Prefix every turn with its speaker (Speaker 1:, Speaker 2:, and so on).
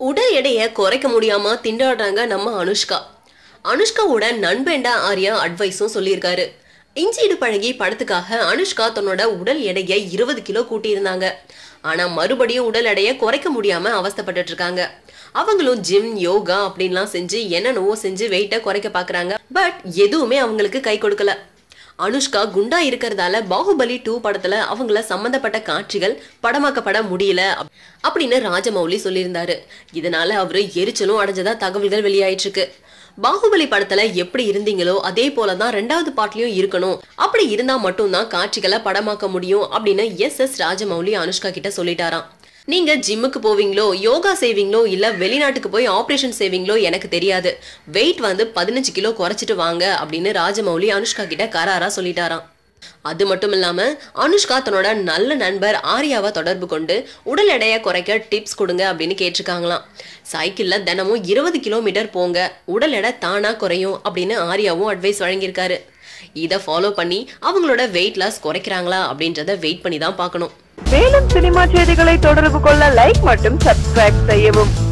Speaker 1: உடல் எடையை குறைக்க முடியாம திண்டாடுறாங்க நம்ம அனுஷ்கா அனுஷ்காவோட நண்பேண்டா ஆர்யா அட்வைஸும் சொல்லியிருக்காரு இஞ்சிடு பழகி படத்துக்காக அனுஷ்கா தன்னோட உடல் எடையை இருபது கிலோ கூட்டியிருந்தாங்க ஆனா மறுபடியும் உடல் எடையை குறைக்க முடியாம அவஸ்தைப்பட்டுட்டு இருக்காங்க அவங்களும் ஜிம் யோகா அப்படின்லாம் செஞ்சு என்னென்னவோ செஞ்சு வெயிட்டை குறைக்க பாக்குறாங்க பட் எதுவுமே அவங்களுக்கு கை கொடுக்கல அனுஷ்கா குண்டா இருக்கிறதால பாகுபலி டூ படத்துல அவங்கள சம்பந்தப்பட்ட காட்சிகள் படமாக்கப்பட முடியல அப்- அப்படின்னு ராஜமௌலி சொல்லியிருந்தாரு இதனால அவரு எரிச்சலும் அடைஞ்சதா தகவல்கள் வெளியாயிட்டு இருக்கு பாகுபலி படத்துல எப்படி இருந்தீங்களோ அதே போலதான் ரெண்டாவது பாட்லயும் இருக்கணும் அப்படி இருந்தா மட்டும்தான் காட்சிகளை படமாக்க முடியும் அப்படின்னு எஸ் எஸ் ராஜமௌலி அனுஷ்கா கிட்ட சொல்லிட்டாராம் நீங்க ஜிம்முக்கு போவீங்களோ யோகா செய்வீங்களோ இல்ல வெளிநாட்டுக்கு போய் ஆபரேஷன் செய்வீங்களோ எனக்கு தெரியாது வெயிட் வந்து பதினஞ்சு கிலோ குறைச்சிட்டு வாங்க அப்படின்னு ராஜமௌலி அனுஷ்கா கிட்ட கராரா சொல்லிட்டாராம் அது மட்டும் இல்லாம அனுஷ்கா தன்னோட நல்ல நண்பர் ஆர்யாவை தொடர்பு கொண்டு உடல் எடையை குறைக்க டிப்ஸ் கொடுங்க அப்படின்னு கேட்டிருக்காங்களாம் சைக்கிள்ல தினமும் இருபது கிலோமீட்டர் போங்க உடல் எடை தானா குறையும் அப்படின்னு ஆர்யாவும் அட்வைஸ் வழங்கியிருக்காரு இதை ஃபாலோ பண்ணி அவங்களோட வெயிட் லாஸ் குறைக்கிறாங்களா அப்படின்றத வெயிட் பண்ணி தான் பார்க்கணும்
Speaker 2: மேலும் சினிமா செய்திகளை தொடர்பு கொள்ள லைக் மற்றும் சப்ஸ்கிரைப் செய்யவும்